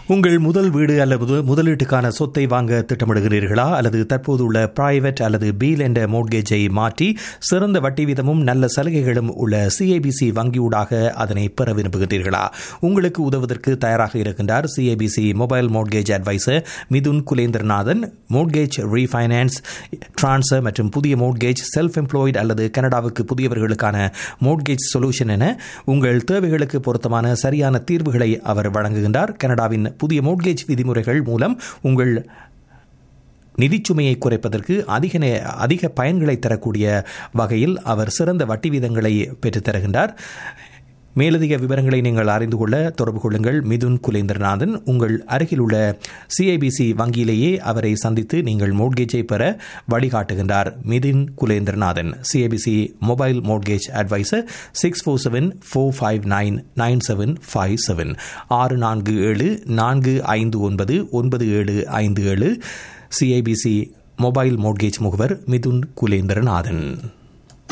உங்கள் முதல் வீடு அல்லது முதலீட்டுக்கான சொத்தை வாங்க திட்டமிடுகிறீர்களா அல்லது தற்போதுள்ள பிரைவேட் அல்லது பீல் என்ற மோட்கேஜை மாற்றி சிறந்த வட்டி வீதமும் நல்ல சலுகைகளும் உள்ள சிஐபிசி வங்கியூடாக அதனை பெற விரும்புகிறீர்களா உங்களுக்கு உதவுவதற்கு தயாராக இருக்கின்றார் CIBC mobile mortgage advisor Mithun Kulendranathan mortgage refinance transfer மற்றும் புதிய மோட்கேஜ் செல்ஃப் எம்ப்ளாய்டு அல்லது கனடாவுக்கு புதியவர்களுக்கான மோட்கேஜ் சொல்யூஷன் என உங்கள் தேவைகளுக்கு பொருத்தமான சரியான தீர்வுகளை அவர் வழங்குகின்றார் கனடாவின் புதிய மோட்கேஜ் விதிமுறைகள் மூலம் உங்கள் நிதிச்சுமையை குறைப்பதற்கு அதிக நே- அதிக பயன்களை தரக்கூடிய வகையில் அவர் சிறந்த வட்டி வீதங்களை பெற்றுத் தருகின்றார் மேலதிக விவரங்களை நீங்கள் அறிந்து கொள்ள தொடர்பு கொள்ளுங்கள் மிதுன் குலேந்திரநாதன் உங்கள் அருகில் உள்ள சிஐபிசி வங்கியிலேயே அவரை சந்தித்து நீங்கள் மோட்கேஜை பெற வழிகாட்டுகின்றார் Mithun Kulendranathan CIBC mobile mortgage advisor six four seven four five nine nine seven five seven ஆறு நான்கு ஏழு நான்கு ஐந்து ஒன்பது ஒன்பது ஏழு ஐந்து ஏழு சிஐபிசி மொபைல் மோட்கேஜ் முகவர் மிதுன் குலேந்திரநாதன்